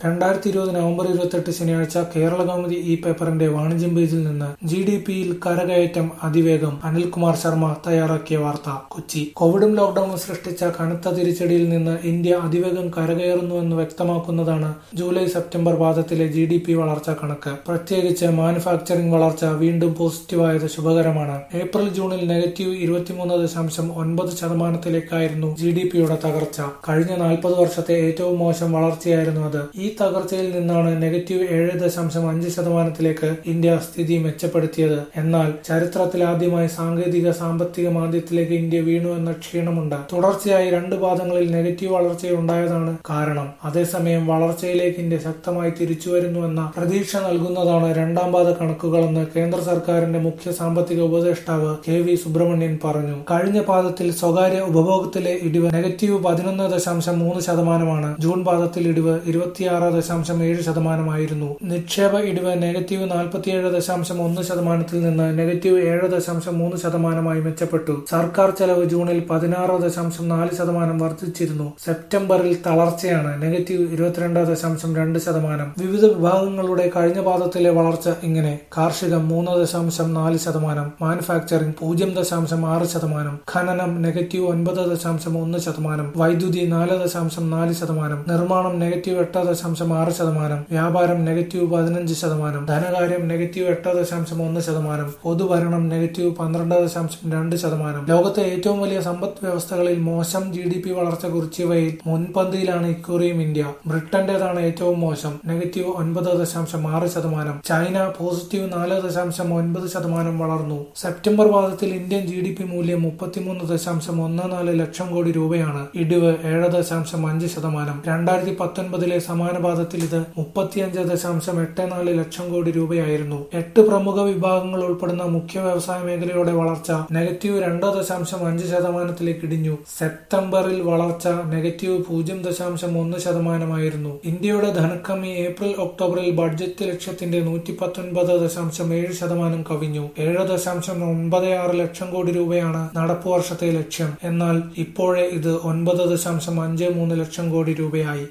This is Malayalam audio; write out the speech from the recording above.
രണ്ടായിരത്തി ഇരുപത് നവംബർ ഇരുപത്തെട്ട് ശനിയാഴ്ച കേരള കൗമുദി ഈ പേപ്പറിന്റെ വാണിജ്യം പേജിൽ നിന്ന് ജി ഡി പിയിൽ കരകയറ്റം അതിവേഗം അനിൽകുമാർ ശർമ്മ തയ്യാറാക്കിയ വാർത്ത കൊച്ചി കോവിഡും ലോക്ഡൌണും സൃഷ്ടിച്ച കനത്ത തിരിച്ചടിയിൽ നിന്ന് ഇന്ത്യ അതിവേഗം കരകയറുന്നുവെന്ന് വ്യക്തമാക്കുന്നതാണ് ജൂലൈ സെപ്റ്റംബർ പാദത്തിലെ ജി ഡി പി വളർച്ചാ കണക്ക് പ്രത്യേകിച്ച് മാനുഫാക്ചറിംഗ് വളർച്ച വീണ്ടും പോസിറ്റീവായത് ശുഭകരമാണ് ഏപ്രിൽ ജൂണിൽ നെഗറ്റീവ് ഇരുപത്തിമൂന്ന് ദശാംശം ഒൻപത് ശതമാനത്തിലേക്കായിരുന്നു ജി ഡി പിയുടെ തകർച്ച കഴിഞ്ഞ നാൽപ്പത് വർഷത്തെ ഏറ്റവും മോശം വളർച്ചയായിരുന്നു അത് ഈ തകർച്ചയിൽ നിന്നാണ് നെഗറ്റീവ് ഏഴ് ദശാംശം അഞ്ച് ശതമാനത്തിലേക്ക് ഇന്ത്യ സ്ഥിതി മെച്ചപ്പെടുത്തിയത് എന്നാൽ ചരിത്രത്തിലാദ്യമായി സാങ്കേതിക സാമ്പത്തിക മാന്ദ്യത്തിലേക്ക് ഇന്ത്യ വീണു എന്ന ക്ഷീണമുണ്ട് തുടർച്ചയായി രണ്ട് പാദങ്ങളിൽ നെഗറ്റീവ് വളർച്ചയുണ്ടായതാണ് കാരണം അതേസമയം വളർച്ചയിലേക്ക് ഇന്ത്യ ശക്തമായി തിരിച്ചുവരുന്നുവെന്ന പ്രതീക്ഷ നൽകുന്നതാണ് രണ്ടാം പാദ കണക്കുകളെന്ന് കേന്ദ്ര സർക്കാരിന്റെ മുഖ്യ സാമ്പത്തിക ഉപദേഷ്ടാവ് കെ വി സുബ്രഹ്മണ്യൻ പറഞ്ഞു കഴിഞ്ഞ പാദത്തിൽ സ്വകാര്യ ഉപഭോഗത്തിലെ ഇടിവ് നെഗറ്റീവ് പതിനൊന്ന് ദശാംശം മൂന്ന് ശതമാനമാണ് ജൂൺ പാദത്തിൽ ഇടിവ് ഇരുപത്തിയാറ് ദശാംശം ഏഴ് ശതമാനമായിരുന്നു നിക്ഷേപ ഇടിവ് നെഗറ്റീവ് നാൽപ്പത്തിയേഴ് ദശാംശം ഒന്ന് ശതമാനത്തിൽ നിന്ന് നെഗറ്റീവ് ഏഴ് ദശാംശം മൂന്ന് ശതമാനമായി മെച്ചപ്പെട്ടു സർക്കാർ ചെലവ് ജൂണിൽ പതിനാറ് ദശാംശം നാല് ശതമാനം വർദ്ധിച്ചിരുന്നു സെപ്റ്റംബറിൽ തളർച്ചയാണ് നെഗറ്റീവ് ഇരുപത്തിരണ്ട് ദശാംശം രണ്ട് ശതമാനം വിവിധ വിഭാഗങ്ങളുടെ കഴിഞ്ഞ പാദത്തിലെ വളർച്ച ഇങ്ങനെ കാർഷികം മൂന്ന് ദശാംശം നാല് ശതമാനം മാനുഫാക്ചറിംഗ് പൂജ്യം ദശാംശം ആറ് ശതമാനം ഖനനം നെഗറ്റീവ് ഒൻപത് ദശാംശം ഒന്ന് ശതമാനം വൈദ്യുതി നാല് ദശാംശം നാല് ശതമാനം നിർമ്മാണം നെഗറ്റീവ് എട്ട് ദശാംശം ആറ് ശതമാനം വ്യാപാരം നെഗറ്റീവ് പതിനഞ്ച് ശതമാനം ധനകാര്യം നെഗറ്റീവ് എട്ട് ദശാംശം ഒന്ന് ശതമാനം പൊതുഭരണം നെഗറ്റീവ് പന്ത്രണ്ട് ദശാംശം രണ്ട് ശതമാനം ലോകത്തെ ഏറ്റവും വലിയ സമ്പദ് വ്യവസ്ഥകളിൽ മോശം ജി ഡി പി വളർച്ച കുറിച്ചവയിൽ മുൻപന്തിയിലാണ് ഇക്കുറിയും ഇന്ത്യ ബ്രിട്ടന്റേതാണ് ഏറ്റവും മോശം നെഗറ്റീവ് ഒൻപത് ദശാംശം ആറ് ശതമാനം ചൈന പോസിറ്റീവ് നാല് ദശാംശം ഒൻപത് ശതമാനം വളർന്നു സെപ്റ്റംബർ പാദത്തിൽ ഇന്ത്യൻ ജി ഡി പി മൂല്യം മുപ്പത്തിമൂന്ന് ദശാംശം ഒന്ന് നാല് ലക്ഷം കോടി രൂപയാണ് ഇടിവ് ഏഴ് ദശാംശം അഞ്ച് ശതമാനം രണ്ടായിരത്തി പത്തൊൻപതിലെ സമാന പാദത്തിൽ ഇത് മുപ്പത്തിയഞ്ച് ദശാംശം എട്ട് നാല് ലക്ഷം കോടി രൂപയായിരുന്നു എട്ട് പ്രമുഖ വിഭാഗങ്ങൾ ഉൾപ്പെടുന്ന മുഖ്യ വ്യവസായ മേഖലയുടെ വളർച്ച നെഗറ്റീവ് രണ്ട് ദശാംശം അഞ്ച് ശതമാനത്തിലേക്ക് ഇടിഞ്ഞു സെപ്റ്റംബറിൽ വളർച്ച നെഗറ്റീവ് പൂജ്യം ദശാംശം ഒന്ന് ശതമാനമായിരുന്നു ഇന്ത്യയുടെ ധനക്കമ്മി ഏപ്രിൽ ഒക്ടോബറിൽ ബഡ്ജറ്റ് ലക്ഷ്യത്തിന്റെ നൂറ്റി പത്തൊൻപത് ദശാംശം ഏഴ് ശതമാനം കവിഞ്ഞു ഏഴ് ദശാംശം ഒൻപത് ആറ് ലക്ഷം കോടി രൂപയാണ് നടപ്പു വർഷത്തെ ലക്ഷ്യം എന്നാൽ ഇപ്പോഴേ ഇത് ഒൻപത് ദശാംശം അഞ്ച് മൂന്ന് ലക്ഷം കോടി രൂപയായി